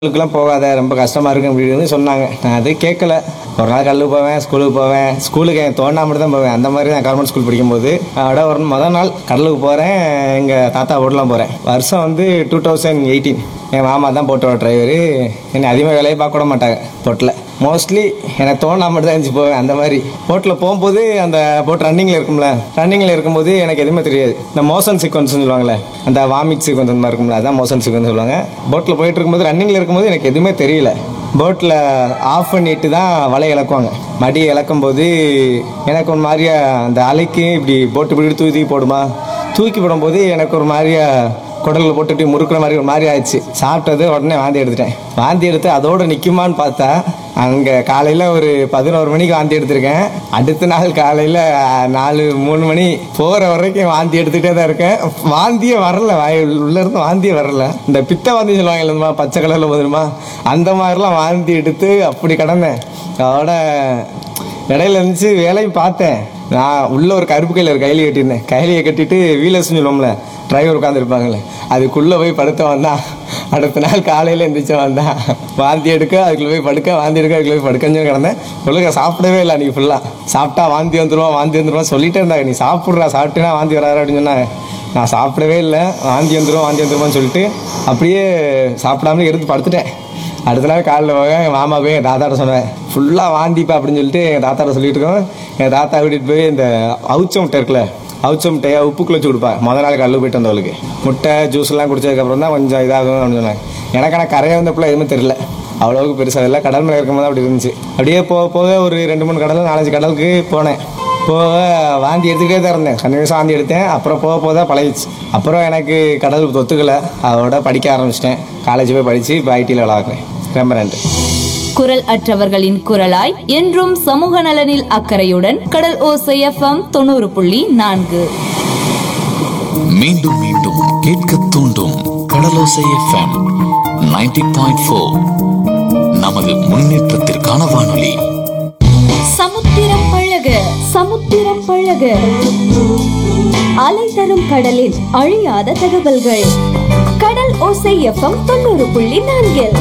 கடலுக்குலாம் போகாத ரொம்ப கஷ்டமா இருக்கு அப்படின்னு சொன்னாங்க நான் அது கேட்கல ஒரு நாள் கடலுக்கு போவேன் ஸ்கூலுக்கு போவேன் ஸ்கூலுக்கு எனக்கு தோண்டா மட்டும் தான் போவேன் அந்த மாதிரி நான் கவர்மெண்ட் ஸ்கூல் படிக்கும்போது அதோட ஒரு முதல் நாள் கடலுக்கு போகிறேன் எங்கள் தாத்தா ஓட்டலாம் போகிறேன் வருஷம் வந்து டூ தௌசண்ட் எயிட்டீன் என் மாமா தான் போட்டோட டிரைவரு என்னை அதிகமாக வேலையை பார்க்க விட மாட்டாங்க போட்டில் மோஸ்ட்லி எனக்கு தோணா மட்டும் தான் இருந்துச்சு போவேன் அந்த மாதிரி போட்டில் போகும்போது அந்த போட் ரன்னிங்கில் இருக்கும்ல ரன்னிங்கில் இருக்கும்போது எனக்கு எதுவுமே தெரியாது இந்த மோஷன் சீக்வன்ஸ் சொல்லுவாங்கல்ல அந்த வாமிட் சீக்வன்ஸ் அந்த மாதிரி இருக்கும்ல அதான் மோஷன் சீக்வன்ஸ் சொல்லுவாங்க போட்டில் போயிட்டு இருக்கும்போது ரன்னிங்கில் இருக்கும்போது எனக்கு எதுவுமே தெரியல போட்டில் ஆஃப் பண்ணிட்டு தான் வலை இழக்குவாங்க மடி இழக்கும் போது எனக்கு ஒரு மாதிரியா அந்த அலைக்கு இப்படி போட்டு இப்படி தூக்கி தூக்கி போடுமா தூக்கி போடும்போது எனக்கு ஒரு மாதிரியா குடலில் போட்டுட்டு முறுக்குற மாதிரி ஒரு மாதிரி ஆயிடுச்சு சாப்பிட்டது உடனே வாந்தி எடுத்துட்டேன் வாந்தி எடுத்து அதோட நிற்குமான்னு பார்த்தா அங்கே காலையில் ஒரு பதினோரு மணிக்கு வாந்தி எடுத்திருக்கேன் அடுத்த நாள் காலையில் நாலு மூணு மணி போகிற வரைக்கும் வாந்தி எடுத்துகிட்டே தான் இருக்கேன் வாந்தியே வரல வாய் உள்ள இருந்து வாந்தியே வரல இந்த பித்த வாந்தி சொல்லுவாங்க இல்லைம்மா பச்சை கலரில் போதுமா அந்த மாதிரிலாம் வாந்தி எடுத்து அப்படி கிடந்தேன் அதோட இடையில இருந்துச்சு வேலையும் பார்த்தேன் நான் உள்ள ஒரு கருப்பு கையில் ஒரு கைலியை கட்டியிருந்தேன் கைலியை கட்டிட்டு வீலர்ஸ்னு சொல்லுவோம்ல டிரைவர் உட்காந்துருப்பாங்கல்ல அதுக்குள்ளே போய் படுத்த வந்தான் அடுத்த நாள் காலையில் எந்திரிச்சு வந்தான் வாந்தி எடுக்க அதுக்குள்ளே போய் படுக்க வாந்தி எடுக்க அதுக்குள்ளே போய் படுக்கன்னு கிடந்தேன் ஒழுங்க சாப்பிடவே இல்லை அன்றைக்கி ஃபுல்லாக சாப்பிட்டா வாந்தி வந்துருவான் வாந்தி வந்துருவான் சொல்லிட்டே இருந்தாங்க நீ சாப்பிட்றா சாப்பிட்டேன்னா வாந்தி வராது அப்படின்னு சொன்னாங்க நான் சாப்பிடவே இல்லை வாந்தி வந்துடும் வாந்தி வந்துருமான்னு சொல்லிட்டு அப்படியே சாப்பிடாமலே எடுத்து படுத்துட்டேன் அடுத்த நாள் காலையில் போக எங்கள் மாமா போய் எங்கள் தாத்தாட்ட சொன்னேன் ஃபுல்லாக வாந்திப்பா அப்படின்னு சொல்லிட்டு எங்கள் தாத்தாட்ட சொல்லிட்டு இருக்கோம் எங்கள் தாத்தா கூட்டிகிட்டு போய் இந்த அவுச்ச முட்டை இருக்குல்ல அவுச்ச முட்டையை உப்புக்குள்ள வச்சு கொடுப்பா முத நாள் கல்லு போயிட்டு வந்தவளுக்கு முட்டை ஜூஸ்லாம் குடிச்சதுக்கப்புறம் தான் கொஞ்சம் இதாகும் அப்படின்னு சொன்னாங்க எனக்கு ஆனால் கரையை வந்தப்பல எதுவுமே தெரியல அவ்வளோவுக்கு பெருசாக இல்லை கடல் மேலே இருக்கும்போது அப்படி இருந்துச்சு அப்படியே போக போக ஒரு ரெண்டு மூணு கடல் நாலஞ்சு கடலுக்கு போனேன் போக வாந்தி எடுத்துக்கிட்டே தான் இருந்தேன் கண்டினியூஸாக வாந்தி எடுத்தேன் அப்புறம் போக போக தான் பழகிச்சு அப்புறம் எனக்கு கடல் ஒத்துக்கலை அதோட படிக்க ஆரம்பிச்சிட்டேன் காலேஜ் போய் படித்து இப்போ ஐடியில் விளாட்றேன் ரொம்ப நன்றி குரல் அற்றவர்களின் குரலாய் என்றும் சமூக நலனில் அக்கறையுடன் கடல் ஓசை எஃப்எம் தொண்ணூறு புள்ளி நான்கு மீண்டும் மீண்டும் கேட்க தூண்டும் கடலோசை எஃப்எம் 90.4 பாயிண்ட் ஃபோர் நமது முன்னேற்றத்திற்கான வானொலி சமுத்திரம் பழக சமுத்திரம் பழக அலை தரும் கடலில் அழியாத தகவல்கள் கடல் ஓசை எஃப்எம் தொண்ணூறு புள்ளி நான்கில்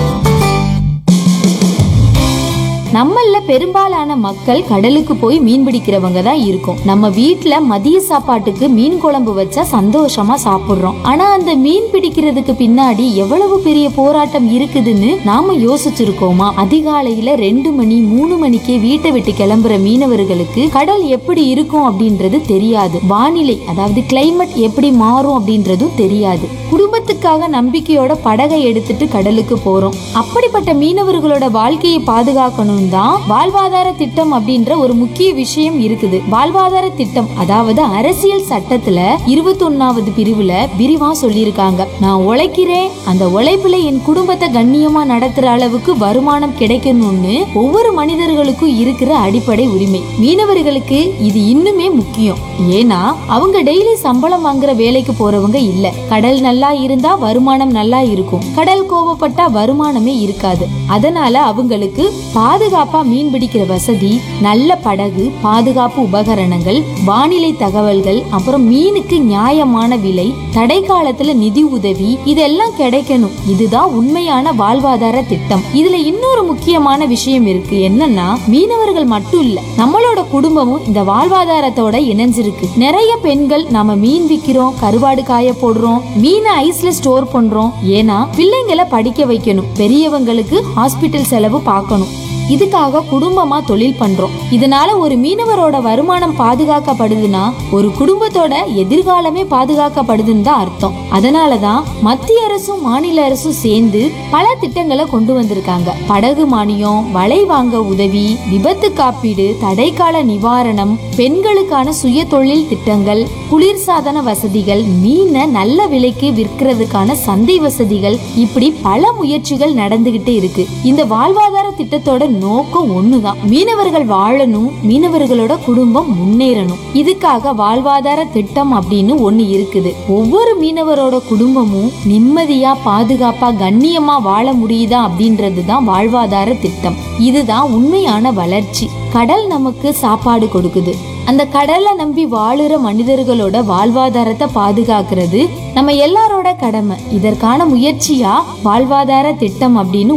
நம்மள பெரும்பாலான மக்கள் கடலுக்கு போய் மீன் பிடிக்கிறவங்க தான் இருக்கும் நம்ம வீட்ல மதிய சாப்பாட்டுக்கு மீன் குழம்பு வச்சா சந்தோஷமா சாப்பிடுறோம் ஆனா அந்த மீன் பிடிக்கிறதுக்கு பின்னாடி எவ்வளவு பெரிய போராட்டம் இருக்குதுன்னு நாம யோசிச்சிருக்கோமா அதிகாலையில ரெண்டு மணி மூணு மணிக்கே வீட்டை விட்டு கிளம்புற மீனவர்களுக்கு கடல் எப்படி இருக்கும் அப்படின்றது தெரியாது வானிலை அதாவது கிளைமேட் எப்படி மாறும் அப்படின்றதும் தெரியாது குடும்பத்துக்காக நம்பிக்கையோட படகை எடுத்துட்டு கடலுக்கு போறோம் அப்படிப்பட்ட மீனவர்களோட வாழ்க்கையை பாதுகாக்கணும் தான் வாழ்வாதார திட்டம் அப்படின்ற ஒரு முக்கிய விஷயம் இருக்குது வாழ்வாதார திட்டம் அதாவது அரசியல் சட்டத்துல இருபத்தொன்னாவது பிரிவுல விரிவா சொல்லியிருக்காங்க நான் உழைக்கிறேன் அந்த உழைப்புல என் குடும்பத்தை கண்ணியமா நடத்துற அளவுக்கு வருமானம் கிடைக்கணும்னு ஒவ்வொரு மனிதர்களுக்கும் இருக்கிற அடிப்படை உரிமை மீனவர்களுக்கு இது இன்னுமே முக்கியம் ஏன்னா அவங்க டெய்லி சம்பளம் வாங்குற வேலைக்கு போறவங்க இல்ல கடல் நல்லா இருந்தா வருமானம் நல்லா இருக்கும் கடல் கோவப்பட்டா வருமானமே இருக்காது அதனால அவங்களுக்கு பாதுகாப்பா மீன் பிடிக்கிற வசதி நல்ல படகு பாதுகாப்பு உபகரணங்கள் வானிலை தகவல்கள் அப்புறம் மீனுக்கு நியாயமான விலை தடை காலத்துல நிதி உதவி இதெல்லாம் கிடைக்கணும் இதுதான் உண்மையான வாழ்வாதார திட்டம் இதுல இன்னொரு முக்கியமான விஷயம் இருக்கு என்னன்னா மீனவர்கள் மட்டும் இல்ல நம்மளோட குடும்பமும் இந்த வாழ்வாதாரத்தோட இணைஞ்சிருக்கு நிறைய பெண்கள் நாம மீன் விக்கிறோம் கருவாடு காய போடுறோம் மீனை ஐஸ்ல ஸ்டோர் பண்றோம் ஏன்னா பிள்ளைங்களை படிக்க வைக்கணும் பெரியவங்களுக்கு ஹாஸ்பிட்டல் செலவு பார்க்கணும் இதுக்காக குடும்பமா தொழில் பண்றோம் இதனால ஒரு மீனவரோட வருமானம் பாதுகாக்கப்படுதுன்னா ஒரு குடும்பத்தோட எதிர்காலமே பாதுகாக்கப்படுதுன்னு தான் அர்த்தம் அதனாலதான் மத்திய அரசும் மாநில அரசும் சேர்ந்து பல திட்டங்களை கொண்டு வந்திருக்காங்க படகு மானியம் வலை வாங்க உதவி விபத்து காப்பீடு தடைக்கால நிவாரணம் பெண்களுக்கான சுய தொழில் திட்டங்கள் குளிர்சாதன வசதிகள் மீனை நல்ல விலைக்கு விற்கிறதுக்கான சந்தை வசதிகள் இப்படி பல முயற்சிகள் நடந்துகிட்டே இருக்கு இந்த வாழ்வாதார திட்டத்தோட நோக்கம் ஒண்ணுதான் மீனவர்கள் வாழணும் மீனவர்களோட குடும்பம் முன்னேறணும் இதுக்காக வாழ்வாதார திட்டம் அப்படின்னு ஒண்ணு இருக்குது ஒவ்வொரு மீனவரோட குடும்பமும் நிம்மதியா பாதுகாப்பா கண்ணியமா வாழ முடியுதா அப்படின்றது தான் வாழ்வாதார திட்டம் இதுதான் உண்மையான வளர்ச்சி கடல் நமக்கு சாப்பாடு கொடுக்குது அந்த கடலை நம்பி வாழுற மனிதர்களோட வாழ்வாதாரத்தை பாதுகாக்கிறது நம்ம எல்லாரோட கடமை இதற்கான முயற்சியா வாழ்வாதார திட்டம் அப்படின்னு